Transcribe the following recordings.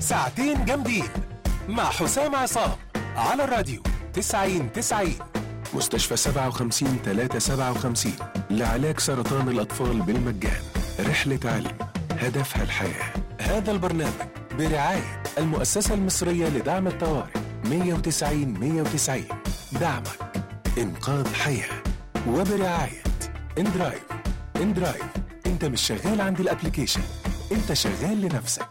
ساعتين جامدين مع حسام عصام على الراديو 90 90 مستشفى 57 357 لعلاج سرطان الأطفال بالمجان رحلة علم هدفها الحياة هذا البرنامج برعاية المؤسسة المصرية لدعم الطوارئ 190 190 دعمك إنقاذ حياة وبرعاية اندرايف اندرايف انت مش شغال عند الابليكيشن انت شغال لنفسك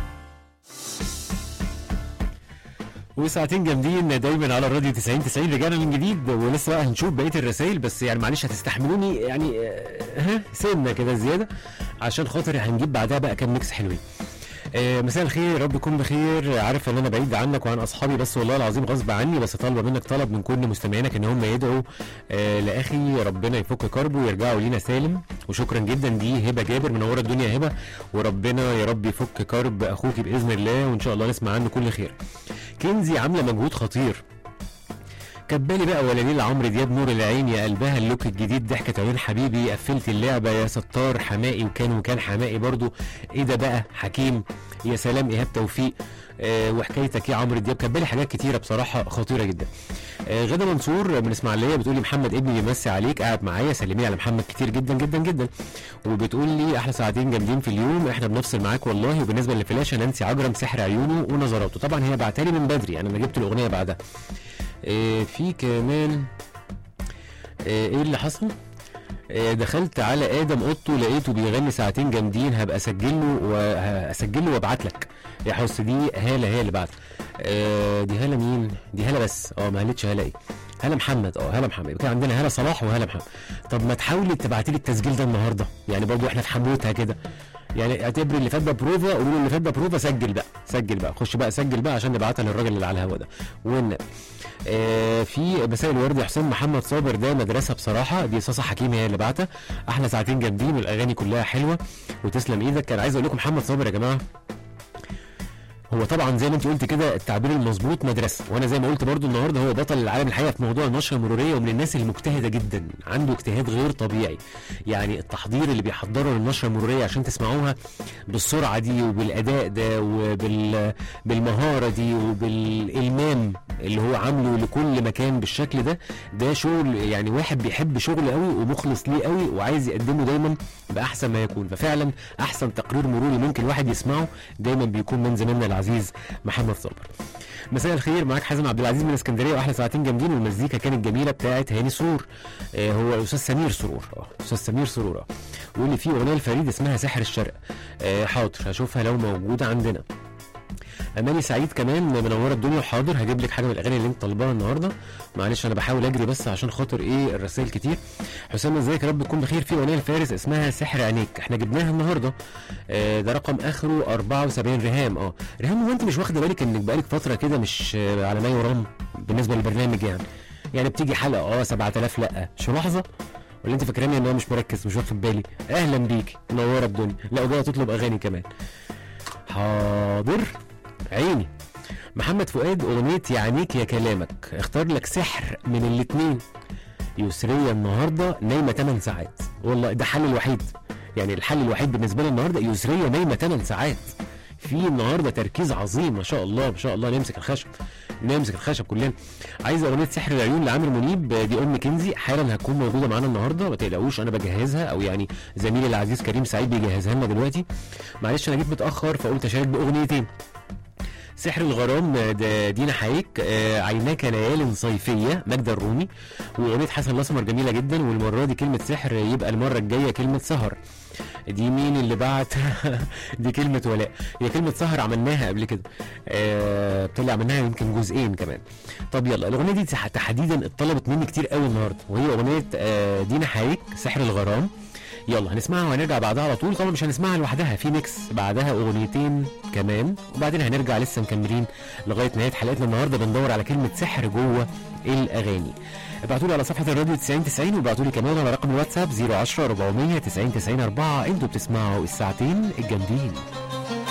وساعتين جامدين دايما على الراديو 90 90 رجعنا من جديد ولسه بقى هنشوف بقيه الرسائل بس يعني معلش هتستحملوني يعني آه، ها سنه كده زياده عشان خاطر هنجيب بعدها بقى كام ميكس حلوين آه، مساء الخير رب يكون بخير عارف ان انا بعيد عنك وعن اصحابي بس والله العظيم غصب عني بس طالبه منك طلب من كل مستمعينك ان هم يدعوا آه، لاخي ربنا يفك كربه ويرجعوا لينا سالم وشكرا جدا دي هبه جابر منوره الدنيا هبه وربنا يا رب يفك كرب اخوك باذن الله وان شاء الله نسمع عنه كل خير كنزي عامله مجهود خطير كبالي بقى ولا ليل عمرو دياب نور العين يا قلبها اللوك الجديد ضحكة عيون حبيبي قفلت اللعبة يا ستار حمائي وكان وكان حمائي برضو ايه ده بقى حكيم يا سلام ايهاب توفيق آه وحكايتك يا عمرو دياب كبالي حاجات كتيرة بصراحة خطيرة جدا آه غدا منصور من اسماعيليه بتقول لي محمد ابني بيمسي عليك قاعد معايا سلمي على محمد كتير جدا جدا جدا وبتقول لي احلى ساعتين جامدين في اليوم احنا بنفصل معاك والله وبالنسبه للفلاشه نانسي عجرم سحر عيونه ونظراته طبعا هي بعتالي من بدري يعني انا جبت الاغنيه بعدها آه في كمان آه ايه اللي حصل آه، دخلت على ادم اوضته لقيته بيغني ساعتين جامدين هبقى اسجله واسجله وابعت لك يا حس دي هاله هي اللي بعت آه، دي هاله مين دي هاله بس اه ما قالتش هاله ايه هلا محمد اه هلا محمد يبقى كان عندنا هلا صلاح وهلا محمد طب ما تحاولي تبعتي لي التسجيل ده النهارده يعني برضو احنا في حموتها كده يعني اعتبري اللي فات ده بروفا قولوا له اللي فات ده بروفا سجل بقى سجل بقى خش بقى سجل بقى عشان نبعتها للراجل اللي على الهوا ده والنبي آه في مساء الورد يا حسين محمد صابر ده مدرسه بصراحه دي صاصه حكيم هي اللي بعتها احلى ساعتين جامدين والاغاني كلها حلوه وتسلم ايدك كان عايز اقول لكم محمد صابر يا جماعه هو طبعا زي ما انت قلت كده التعبير المظبوط مدرسه وانا زي ما قلت برضو النهارده هو بطل العالم الحقيقه في موضوع النشره المروريه ومن الناس المجتهده جدا عنده اجتهاد غير طبيعي يعني التحضير اللي بيحضره للنشره المروريه عشان تسمعوها بالسرعه دي وبالاداء ده وبال بالمهاره دي وبالالمام اللي هو عامله لكل مكان بالشكل ده ده شغل يعني واحد بيحب شغله قوي ومخلص ليه قوي وعايز يقدمه دايما باحسن ما يكون ففعلا احسن تقرير مروري ممكن الواحد يسمعه دايما بيكون من زميلنا العزيز محمد صابر مساء الخير معاك حازم عبد العزيز من اسكندريه واحلى ساعتين جامدين والمزيكا كانت جميله بتاعت هاني سرور آه هو الاستاذ سمير سرور اه استاذ سمير سرور اه ويقول لي في اغنيه لفريد اسمها سحر الشرق آه حاضر هشوفها لو موجوده عندنا اماني سعيد كمان منوره الدنيا وحاضر هجيب لك حاجه من الاغاني اللي انت طالباها النهارده معلش انا بحاول اجري بس عشان خاطر ايه الرسائل كتير حسام ازيك يا رب تكون بخير في اغنيه لفارس اسمها سحر عينيك احنا جبناها النهارده آه ده رقم اخره 74 رهام اه رهام هو انت مش واخده بالك انك بقالك فتره كده مش آه، على ما يرام بالنسبه للبرنامج يعني يعني بتيجي حلقه اه 7000 لا مش ملاحظه ولا انت فاكراني ان انا مش مركز مش واخد بالي اهلا بيكي منوره الدنيا لا وجايه تطلب اغاني كمان حاضر عيني محمد فؤاد اغنيه يعنيك يا كلامك اختار لك سحر من الاتنين يسرية النهارده نايمه 8 ساعات والله ده الحل الوحيد يعني الحل الوحيد بالنسبه لي النهارده يسرية نايمه 8 ساعات في النهارده تركيز عظيم ما شاء الله ما شاء الله نمسك الخشب نمسك الخشب كلنا عايز اغنيه سحر العيون لعامر منيب دي ام كنزي حالا هتكون موجوده معانا النهارده ما تقلقوش انا بجهزها او يعني زميلي العزيز كريم سعيد بيجهزها لنا دلوقتي معلش انا جيت متاخر فقلت اشارك باغنيتين سحر الغرام ده دينا حايك آه، عيناك ليال صيفيه ماجدة الرومي واغنيه حسن الاسمر جميله جدا والمره دي كلمه سحر يبقى المره الجايه كلمه سهر دي مين اللي بعت دي كلمه ولاء هي كلمه سهر عملناها قبل كده آه طلع عملناها يمكن جزئين كمان طب يلا الاغنيه دي تح- تحديدا اتطلبت مني كتير قوي النهارده وهي اغنيه آه دينا حايك سحر الغرام يلا هنسمعها وهنرجع بعدها على طول طبعا مش هنسمعها لوحدها في ميكس بعدها اغنيتين كمان وبعدين هنرجع لسه مكملين لغايه نهايه حلقتنا النهارده بندور على كلمه سحر جوه الاغاني ابعتوا لي على صفحه الراديو 90 90 وابعتوا لي كمان على رقم الواتساب 010 400 90 90 4 انتوا بتسمعوا الساعتين الجامدين